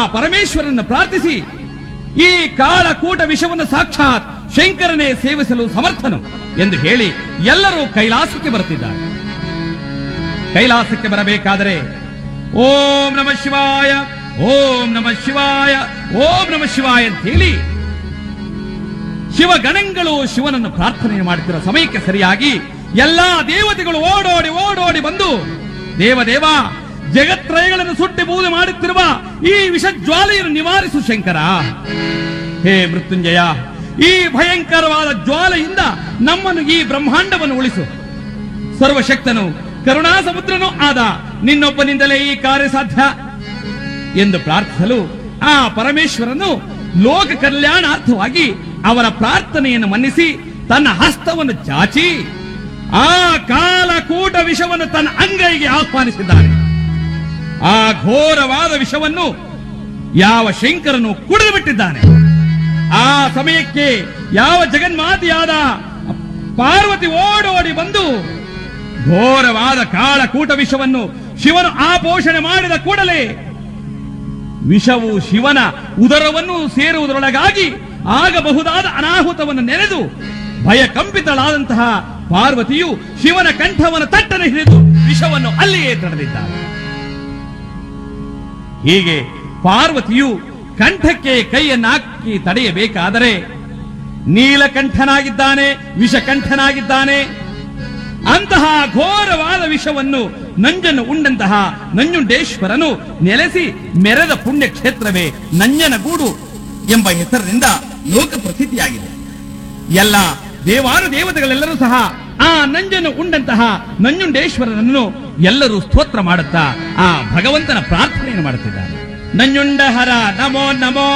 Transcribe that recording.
ಪರಮೇಶ್ವರನ ಪ್ರಾರ್ಥಿಸಿ ಈ ಕಾಳಕೂಟ ವಿಷವನ್ನು ಸಾಕ್ಷಾತ್ ಶಂಕರನೇ ಸೇವಿಸಲು ಸಮರ್ಥನು ಎಂದು ಹೇಳಿ ಎಲ್ಲರೂ ಕೈಲಾಸಕ್ಕೆ ಬರುತ್ತಿದ್ದಾರೆ ಕೈಲಾಸಕ್ಕೆ ಬರಬೇಕಾದರೆ ಓಂ ನಮ ಶಿವಾಯ ಓಂ ನಮ ಶಿವಾಯ ಓಂ ನಮ ಶಿವಾಯ ಅಂತ ಹೇಳಿ ಶಿವಗಣಗಳು ಶಿವನನ್ನು ಪ್ರಾರ್ಥನೆ ಮಾಡುತ್ತಿರುವ ಸಮಯಕ್ಕೆ ಸರಿಯಾಗಿ ಎಲ್ಲಾ ದೇವತೆಗಳು ಓಡೋಡಿ ಓಡೋಡಿ ಬಂದು ದೇವದೇವ ಜಗತ್ರಯಗಳನ್ನು ಸುಟ್ಟಿ ಬೂದು ಮಾಡುತ್ತಿರುವ ಈ ವಿಷಜ್ವಾಲೆಯನ್ನು ನಿವಾರಿಸು ಶಂಕರ ಹೇ ಮೃತ್ಯುಂಜಯ ಈ ಭಯಂಕರವಾದ ಜ್ವಾಲೆಯಿಂದ ನಮ್ಮನ್ನು ಈ ಬ್ರಹ್ಮಾಂಡವನ್ನು ಉಳಿಸು ಸರ್ವಶಕ್ತನು ಕರುಣಾ ಸಮುದ್ರನೂ ಆದ ನಿನ್ನೊಬ್ಬನಿಂದಲೇ ಈ ಕಾರ್ಯ ಸಾಧ್ಯ ಎಂದು ಪ್ರಾರ್ಥಿಸಲು ಆ ಪರಮೇಶ್ವರನು ಲೋಕ ಕಲ್ಯಾಣಾರ್ಥವಾಗಿ ಅವರ ಪ್ರಾರ್ಥನೆಯನ್ನು ಮನ್ನಿಸಿ ತನ್ನ ಹಸ್ತವನ್ನು ಚಾಚಿ ಆ ಕಾಲಕೂಟ ವಿಷವನ್ನು ತನ್ನ ಅಂಗೈಗೆ ಆಹ್ವಾನಿಸಿದ್ದಾನೆ ಆ ಘೋರವಾದ ವಿಷವನ್ನು ಯಾವ ಶಂಕರನು ಕುಡಿದು ಬಿಟ್ಟಿದ್ದಾನೆ ಆ ಸಮಯಕ್ಕೆ ಯಾವ ಜಗನ್ಮಾತೆಯಾದ ಪಾರ್ವತಿ ಓಡೋಡಿ ಬಂದು ಘೋರವಾದ ಕಾಳಕೂಟ ವಿಷವನ್ನು ಶಿವನು ಆಪೋಷಣೆ ಮಾಡಿದ ಕೂಡಲೇ ವಿಷವು ಶಿವನ ಉದರವನ್ನು ಸೇರುವುದರೊಳಗಾಗಿ ಆಗಬಹುದಾದ ಅನಾಹುತವನ್ನು ನೆನೆದು ಭಯಕಂಪಿತಳಾದಂತಹ ಪಾರ್ವತಿಯು ಶಿವನ ಕಂಠವನ್ನು ತಟ್ಟನೆ ಹಿಡಿದು ವಿಷವನ್ನು ಅಲ್ಲಿಯೇ ತಡೆದಿದ್ದಾಳೆ ಹೀಗೆ ಪಾರ್ವತಿಯು ಕಂಠಕ್ಕೆ ಕೈಯನ್ನಾಕಿ ತಡೆಯಬೇಕಾದರೆ ನೀಲಕಂಠನಾಗಿದ್ದಾನೆ ವಿಷಕಂಠನಾಗಿದ್ದಾನೆ ಅಂತಹ ಘೋರವಾದ ವಿಷವನ್ನು ನಂಜನ್ನು ಉಂಡಂತಹ ನಂಜುಂಡೇಶ್ವರನು ನೆಲೆಸಿ ಮೆರೆದ ಪುಣ್ಯ ಕ್ಷೇತ್ರವೇ ನಂಜನಗೂಡು ಎಂಬ ಹೆಸರಿನಿಂದ ಲೋಕ ಪ್ರಸಿದ್ಧಿಯಾಗಿದೆ ಎಲ್ಲ ದೇವಾನು ದೇವತೆಗಳೆಲ್ಲರೂ ಸಹ ಆ ನಂಜನ್ನು ಉಂಡಂತಹ ನಂಜುಂಡೇಶ್ವರನನ್ನು ಎಲ್ಲರೂ ಸ್ತೋತ್ರ ಮಾಡುತ್ತಾ ಆ ಭಗವಂತನ ಪ್ರಾರ್ಥನೆಯನ್ನು ಮಾಡುತ್ತಿದ್ದಾರೆ ನಂಜುಂಡಹರ ನಮೋ ನಮೋ